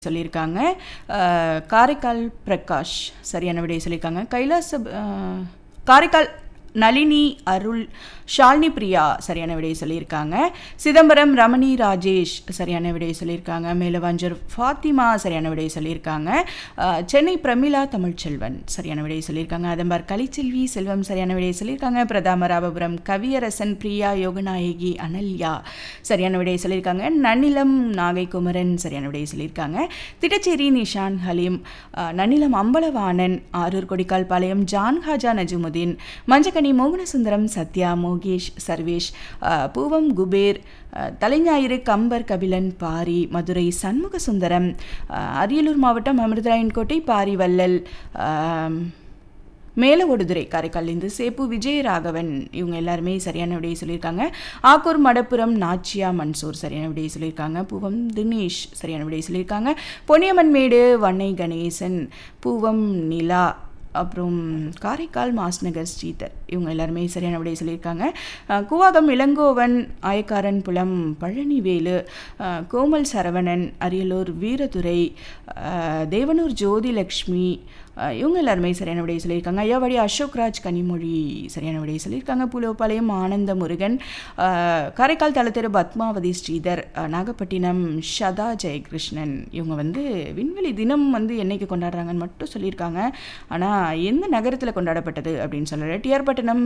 சொல்லியிருக்காங்க அஹ், காரைக்கால் பிரகாஷ் சரியான விடையை சொல்லியிருக்காங்க கைலாச அஹ், காரைக்கால் நளினி அருள் ஷாலினி பிரியா சரியான விடையை சொல்லியிருக்காங்க சிதம்பரம் ரமணி ராஜேஷ் சரியான விடையை சொல்லியிருக்காங்க மேலவாஞ்சர் ஃபாத்திமா சரியான விடையை சொல்லியிருக்காங்க அஹ், சென்னை பிரமிளா தமிழ்ச்செல்வன் சரியான விடையை சொல்லியிருக்காங்க அதம்பார் கலைச்செல்வி செல்வம் சரியான விடையை சொல்லியிருக்காங்க பிரதாமராபபுரம் கவியரசன் பிரியா யோகநாயகி அனல்யா சரியான விடையை சொல்லியிருக்காங்க நன்னிலம் நாகை குமரன் சரியான விடையை சொல்லியிருக்காங்க திட்டச்சேரி நிஷான் ஹலீம் அஹ், நன்னிலம் அம்பலவாணன் ஆரூர் கொடிக்கால் பாளையம் ஜான் ஹாஜா நஜுமுதீன் மஞ்சக்கனி மோகனசுந்தரம் சத்யா மோகேஷ் சர்வேஷ் அஹ், பூவம் குபேர் அஹ், தலைஞாயிறு கம்பர் கபிலன் பாரி மதுரை சண்முக சுந்தரம் அஹ், அரியலூர் மாவட்டம் அமிர்தராயன்கோட்டை பாரி வள்ளல் அஹ், மேல ஒடுதுறை காரைக்கால்லேருந்து சேப்பு விஜயராகவன் இவங்க எல்லாருமே சரியான விடையை சொல்லியிருக்காங்க ஆக்கூர் மடப்புரம் நாச்சியா மன்சூர் சரியான விடையை சொல்லியிருக்காங்க பூவம் தினேஷ் சரியான விடையை சொல்லியிருக்காங்க பொன்னியம்மன் மேடு வன்னை கணேசன் பூவம் நிலா அப்புறம் காரைக்கால் மாஸ்நகர் ஸ்ரீதர் இவங்க எல்லாருமே சரியான விடையை சொல்லியிருக்காங்க அஹ், கூவாகம் இளங்கோவன் ஆயக்காரன் புலம் பழனிவேலு அஹ், கோமல் சரவணன் அரியலூர் வீரதுரை அஹ், தேவனூர் ஜோதிலக்ஷ்மி அஹ், இவங்க எல்லாருமே சரியான விடையை சொல்லியிருக்காங்க ஐயாவாடி அசோக்ராஜ் கனிமொழி சரியான விடையை சொல்லியிருக்காங்க புலோபாளையம் ஆனந்த முருகன் அஹ், காரைக்கால் தளத்தெரு பத்மாவதி ஸ்ரீதர் அஹ், நாகப்பட்டினம் ஷதா ஜெயகிருஷ்ணன் இவங்க வந்து விண்வெளி தினம் வந்து என்னைக்கு கொண்டாடுறாங்கன்னு மட்டும் சொல்லியிருக்காங்க ஆனால் எந்த நகரத்தில் கொண்டாடப்பட்டது அப்படின்னு சொல்லலை டிஆர் பட்டினம்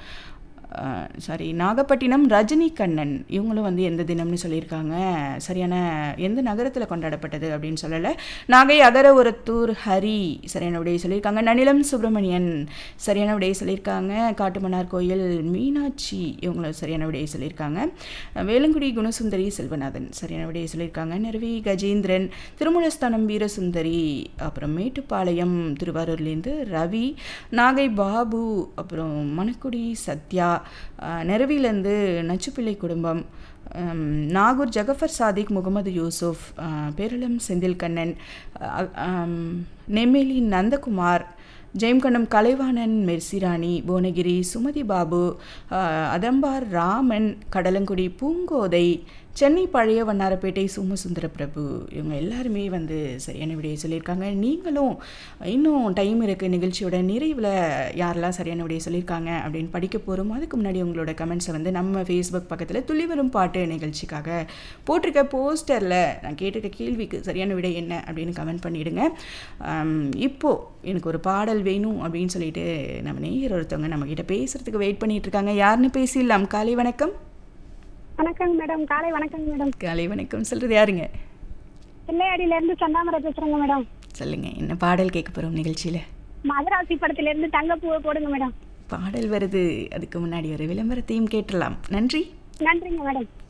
சாரி நாகப்பட்டினம் ரஜினி கண்ணன் இவங்களும் வந்து எந்த தினம்னு சொல்லியிருக்காங்க சரியான எந்த நகரத்தில் கொண்டாடப்பட்டது அப்படின்னு சொல்லலை நாகை அகர உரத்தூர் ஹரி சரியான விடையை சொல்லியிருக்காங்க நனிலம் சுப்பிரமணியன் சரியான விடையை சொல்லியிருக்காங்க காட்டுமன்னார் கோயில் மீனாட்சி இவங்களும் சரியான விடையை சொல்லியிருக்காங்க வேலங்குடி குணசுந்தரி செல்வநாதன் சரியான விடையை சொல்லியிருக்காங்க நிறவி கஜேந்திரன் திருமூலஸ்தானம் வீரசுந்தரி அப்புறம் மேட்டுப்பாளையம் திருவாரூர்லேருந்து ரவி நாகை பாபு அப்புறம் மணக்குடி சத்யா அஹ், நெரவிலேருந்து நச்சுப்பிள்ளை குடும்பம் அம், நாகூர் ஜகஃபர் சாதிக் முகமது யூசுப் அஹ், பேரளம் செந்தில்கண்ணன் அஹ், அம், நெம்மேலி நந்தகுமார் ஜெயம்கண்டம் கலைவாணன் மெர்சிராணி புவனகிரி சுமதி பாபு அஹ், அதம்பார் ராமன் கடலங்குடி பூங்கோதை சென்னை பழைய வண்ணாரப்பேட்டை சோமசுந்தர பிரபு இவங்க எல்லாருமே வந்து சரியான விடையை சொல்லியிருக்காங்க நீங்களும் இன்னும் டைம் இருக்குது நிகழ்ச்சியோட நிறைவில் யாரெல்லாம் சரியான விடையை சொல்லியிருக்காங்க அப்படின்னு படிக்க போகிறோம் அதுக்கு முன்னாடி உங்களோட கமெண்ட்ஸை வந்து நம்ம ஃபேஸ்புக் பக்கத்தில் துள்ளி வரும் பாட்டு நிகழ்ச்சிக்காக போட்டிருக்க போஸ்டரில் நான் கேட்டிருக்க கேள்விக்கு சரியான விடை என்ன அப்படின்னு கமெண்ட் பண்ணிவிடுங்க இப்போது எனக்கு ஒரு பாடல் வேணும் அப்படின்னு சொல்லிட்டு நம்ம நேயர் ஒருத்தவங்க நம்மக்கிட்ட பேசுகிறதுக்கு வெயிட் பண்ணிட்டு இருக்காங்க யாருன்னு பேசிடலாம் காலை வணக்கம் வணக்கங்க மேடம் காலை வணக்கங்க மேடம் காலை வணக்கம் சொல்கிறது யாருங்க பிள்ளையாடியில இருந்து சந்தாமரை பேசுறேங்க மேடம் சொல்லுங்க என்ன பாடல் கேட்க போகிறோம் நிகழ்ச்சியில் மதராசி படத்துல இருந்து தங்கப்பூவை போடுங்க மேடம் பாடல் வருது அதுக்கு முன்னாடி ஒரு விளம்பரத்தையும் கேட்டலாம் நன்றி நன்றிங்க மேடம்